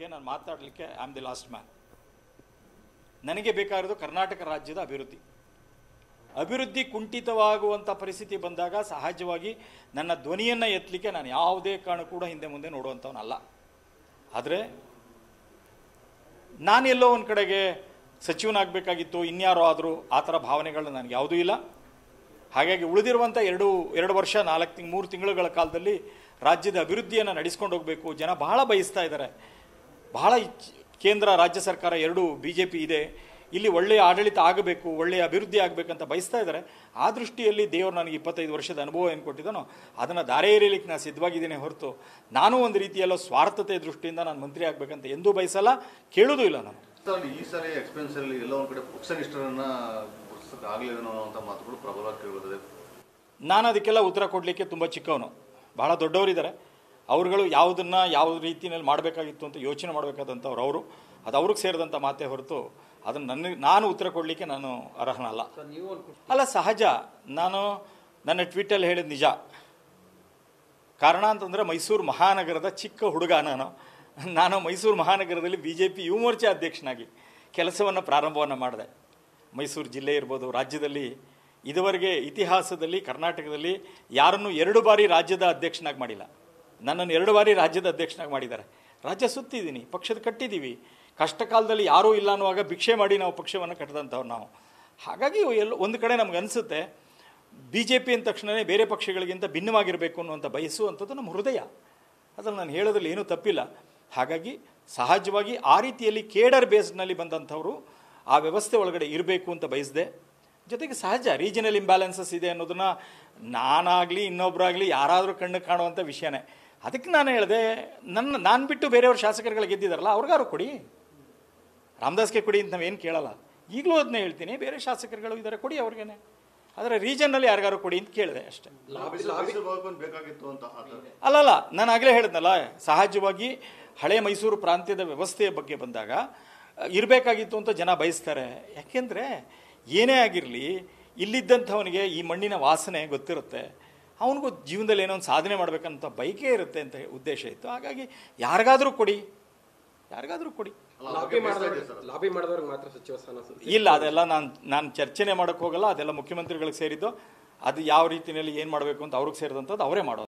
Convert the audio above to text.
ನಾನು ಮಾತಾಡಲಿಕ್ಕೆ I am the last man ನನಗೆ ಬೇಕಾಗಿರೋದು ಕರ್ನಾಟಕ ರಾಜ್ಯದ ಅಭಿವೃದ್ಧಿ ಅಭಿವೃದ್ಧಿ ಕುಂಠಿತವಾಗುವಂಥ ಪರಿಸ್ಥಿತಿ ಬಂದಾಗ ಸಹಜವಾಗಿ ನನ್ನ ಧ್ವನಿಯನ್ನು ಎತ್ತಲಿಕ್ಕೆ ನಾನು ಯಾವುದೇ ಕಾರಣ ಕೂಡ ಹಿಂದೆ ಮುಂದೆ ನೋಡುವಂಥವನಲ್ಲ ಆದರೆ ನಾನೆಲ್ಲೋ ಒಂದು ಕಡೆಗೆ ಸಚಿವನಾಗಬೇಕಾಗಿತ್ತು ಇನ್ಯಾರೋ ಆದರೂ ಆ ಥರ ಭಾವನೆಗಳು ನನಗೆ ಯಾವುದೂ ಇಲ್ಲ ಹಾಗಾಗಿ ಉಳಿದಿರುವಂಥ ಎರಡು ಎರಡು ವರ್ಷ ನಾಲ್ಕು ತಿಂಗ್ ಮೂರು ತಿಂಗಳುಗಳ ಕಾಲದಲ್ಲಿ ರಾಜ್ಯದ ಅಭಿವೃದ್ಧಿಯನ್ನು ನಡೆಸ್ಕೊಂಡು ಹೋಗಬೇಕು ಜನ ಬಹಳ ಬಯಸ್ತಾ ಇದ್ದಾರೆ ಬಹಳ ಇಚ್- ಕೇಂದ್ರ ರಾಜ್ಯ ಸರ್ಕಾರ ಎರಡು ಬಿ ಜೆ ಪಿ ಇದೆ ಇಲ್ಲಿ ಒಳ್ಳೆಯ ಆಡಳಿತ ಆಗಬೇಕು ಒಳ್ಳೆಯ ಅಭಿವೃದ್ಧಿ ಆಗಬೇಕಂತ ಬಯಸ್ತಾ ಇದ್ದಾರೆ ಆ ದೃಷ್ಟಿಯಲ್ಲಿ ದೇವರು ನನಗೆ ಇಪ್ಪತ್ತೈದು ವರ್ಷದ ಅನುಭವ ಏನು ಕೊಟ್ಟಿದ್ದಾನೋ ಅದನ್ನು ದಾರೆ ಏರಿಯಲಿಕ್ಕೆ ನಾನು ಸಿದ್ಧವಾಗಿದ್ದೇನೆ ಹೊರತು ನಾನು ಒಂದು ರೀತಿಯಲ್ಲೋ ಸ್ವಾರ್ಥತೆ ದೃಷ್ಟಿಯಿಂದ ನಾನು ಮಂತ್ರಿ ಆಗಬೇಕಂತ ಎಂದೂ ಬಯಸಲ್ಲ ಕೇಳೋದು ಇಲ್ಲ ನಾನು ಸರ್ ಈ ಸರಿ ಎಕ್ಸ್ಪೆನ್ಸ್ ಅಲ್ಲಿ ಎಲ್ಲ ಒಂದ್ ಕಡೆ ಪಕ್ಷನಿಷ್ಠರನ್ನ ಗುರುತಿಸಕ್ ಆಗ್ಲಿಲ್ಲ ಅನ್ನೋ ಮಾತುಗಳು ಪ್ರಬಲವಾಗಿ ಕೇಳಿದೆ ನಾನು ಅದಕ್ಕೆಲ್ಲ ಉತ್ತರ ಕೊಡಲಿಕ್ಕೆ ತುಂಬ ಚಿಕ್ಕವನು ಬಹಳ ದೊಡ್ಡವರಿದ್ದಾರೆ ಅವರುಗಳು ಯಾವುದನ್ನು ಯಾವ ರೀತಿಯಲ್ಲಿ ಮಾಡಬೇಕಾಗಿತ್ತು ಅಂತ ಯೋಚನೆ ಮಾಡಬೇಕಾದಂಥವ್ರು ಅವರು ಅದು ಅವ್ರಿಗೆ ಸೇರಿದಂಥ ಮಾತೇ ಹೊರತು ಅದನ್ನು ನನಗೆ ನಾನು ಉತ್ತರ ಕೊಡಲಿಕ್ಕೆ ನಾನು ಅರ್ಹನಲ್ಲ ಅಲ್ಲ ಸಹಜ ನಾನು ನನ್ನ ಟ್ವೀಟಲ್ಲಿ ಹೇಳಿದ ನಿಜ ಕಾರಣ ಅಂತಂದರೆ ಮೈಸೂರು ಮಹಾನಗರದ ಚಿಕ್ಕ ಹುಡುಗ ನಾನು ನಾನು ಮೈಸೂರು ಮಹಾನಗರದಲ್ಲಿ B J P Yuva Morcha ಅಧ್ಯಕ್ಷನಾಗಿ ಕೆಲಸವನ್ನು ಪ್ರಾರಂಭವನ್ನು ಮಾಡಿದೆ ಮೈಸೂರು ಜಿಲ್ಲೆ ಇರ್ಬೋದು ರಾಜ್ಯದಲ್ಲಿ ಇದುವರೆಗೆ ಇತಿಹಾಸದಲ್ಲಿ ಕರ್ನಾಟಕದಲ್ಲಿ ಯಾರನ್ನು ಎರಡು ಬಾರಿ ರಾಜ್ಯದ ಅಧ್ಯಕ್ಷನಾಗಿ ಮಾಡಿಲ್ಲ ನನ್ನನ್ನು ಎರಡು ಬಾರಿ ರಾಜ್ಯದ ಅಧ್ಯಕ್ಷನಾಗಿ ಮಾಡಿದ್ದಾರೆ ರಾಜ್ಯ ಸುತ್ತಿದ್ದೀನಿ ಪಕ್ಷದ ಕಟ್ಟಿದ್ದೀವಿ ಕಷ್ಟ ಕಾಲದಲ್ಲಿ ಯಾರೂ ಇಲ್ಲ ಅನ್ನುವಾಗ ಭಿಕ್ಷೆ ಮಾಡಿ ನಾವು ಪಕ್ಷವನ್ನು ಕಟ್ಟಿದಂಥವ್ರು ನಾವು ಹಾಗಾಗಿ ಎಲ್ಲ ಒಂದು ಕಡೆ ನಮ್ಗೆ ಅನಿಸುತ್ತೆ ಬಿ ಜೆ ಪಿ ಅಂದ ತಕ್ಷಣವೇ ಬೇರೆ ಪಕ್ಷಗಳಿಗಿಂತ ಭಿನ್ನವಾಗಿರಬೇಕು ಅನ್ನುವಂಥ ಬಯಸುವಂಥದ್ದು ನಮ್ಮ ಹೃದಯ ಅದನ್ನು ನಾನು ಹೇಳೋದ್ರಲ್ಲಿ ಏನೂ ತಪ್ಪಿಲ್ಲ ಹಾಗಾಗಿ ಸಹಜವಾಗಿ ಆ ರೀತಿಯಲ್ಲಿ ಕೇಡರ್ ಬೇಸ್ಡ್ನಲ್ಲಿ ಬಂದಂಥವರು ಆ ವ್ಯವಸ್ಥೆ ಒಳಗಡೆ ಇರಬೇಕು ಅಂತ ಬಯಸಿದೆ ಜೊತೆಗೆ ಸಹಜ ರೀಜನಲ್ ಇಂಬ್ಯಾಲೆನ್ಸಸ್ ಇದೆ ಅನ್ನೋದನ್ನ ನಾನಾಗಲಿ ಇನ್ನೊಬ್ಬರಾಗಲಿ ಯಾರಾದರೂ ಕಣ್ಣು ಕಾಣುವಂಥ ವಿಷಯನೇ ಅದಕ್ಕೆ ನಾನು ಹೇಳಿದೆ ನನ್ನ ನಾನು ಬಿಟ್ಟು ಬೇರೆಯವ್ರ ಶಾಸಕರುಗಳು ಗೆದ್ದಿದ್ದಾರಲ್ಲ ಅವ್ರಿಗಾರು ಕೊಡಿ ರಾಮದಾಸ್ಗೆ ಕೊಡಿ ಅಂತ ನಾವೇನು ಕೇಳಲ್ಲ ಈಗಲೂ ಅದನ್ನೇ ಹೇಳ್ತೀನಿ ಬೇರೆ ಶಾಸಕರುಗಳು ಇದ್ದಾರೆ ಕೊಡಿ ಅವ್ರಿಗೇನೆ ಆದರೆ ರೀಜನ್ನಲ್ಲಿ ಯಾರಿಗಾರು ಕೊಡಿ ಅಂತ ಕೇಳಿದೆ ಅಷ್ಟೇ ಬೇಕಾಗಿತ್ತು ಅಂತ ಆ ಥರ. ಅಲ್ಲಲ್ಲ ನಾನು ಆಗಲೇ ಹೇಳಿದ್ನಲ್ಲ ಸಹಜವಾಗಿ ಹಳೆ ಮೈಸೂರು ಪ್ರಾಂತ್ಯದ ವ್ಯವಸ್ಥೆಯ ಬಗ್ಗೆ ಬಂದಾಗ ಇರಬೇಕಾಗಿತ್ತು ಅಂತ ಜನ ಬಯಸ್ತಾರೆ ಯಾಕೆಂದರೆ ಏನೇ ಆಗಿರಲಿ ಇಲ್ಲಿದ್ದಂಥವನಿಗೆ ಈ ಮಣ್ಣಿನ ವಾಸನೆ ಗೊತ್ತಿರುತ್ತೆ ಅವನಿಗೂ ಜೀವನದಲ್ಲಿ ಏನೋ ಒಂದು ಸಾಧನೆ ಮಾಡಬೇಕಂತ ಬಯಕೆ ಇರುತ್ತೆ ಅಂತ ಉದ್ದೇಶ ಇತ್ತು ಹಾಗಾಗಿ ಯಾರಿಗಾದರೂ ಕೊಡಿ ಯಾರಿಗಾದರೂ ಕೊಡಿ ಅಲ್ಲ, ಲಾಬಿ ಅದಕ್ಕೆ ಬೇಸರ ಇದೆ ಮಾಡಿದವ್ರಿಗೆ ಸರ್. ಲಾಬಿ ಮಾಡಿದವ್ರಿಗೆ ಮಾತ್ರ ಸಚಿವ ಸ್ಥಾನ ಸಿಗುತ್ತೆ. ಇಲ್ಲ ಅದೆಲ್ಲ ನಾನು ನಾನು ಚರ್ಚೆನೆ ಮಾಡೋಕ್ಕೆ ಹೋಗಲ್ಲ ಅದೆಲ್ಲ ಮುಖ್ಯಮಂತ್ರಿಗಳಿಗೆ ಸೇರಿದ್ದು ಅದು ಯಾವ ರೀತಿಯಲ್ಲಿ ಏನು ಮಾಡಬೇಕು ಅಂತ ಅವ್ರಿಗೆ ಸೇರಿದಂಥದ್ದು ಅವರೇ ಮಾಡೋದು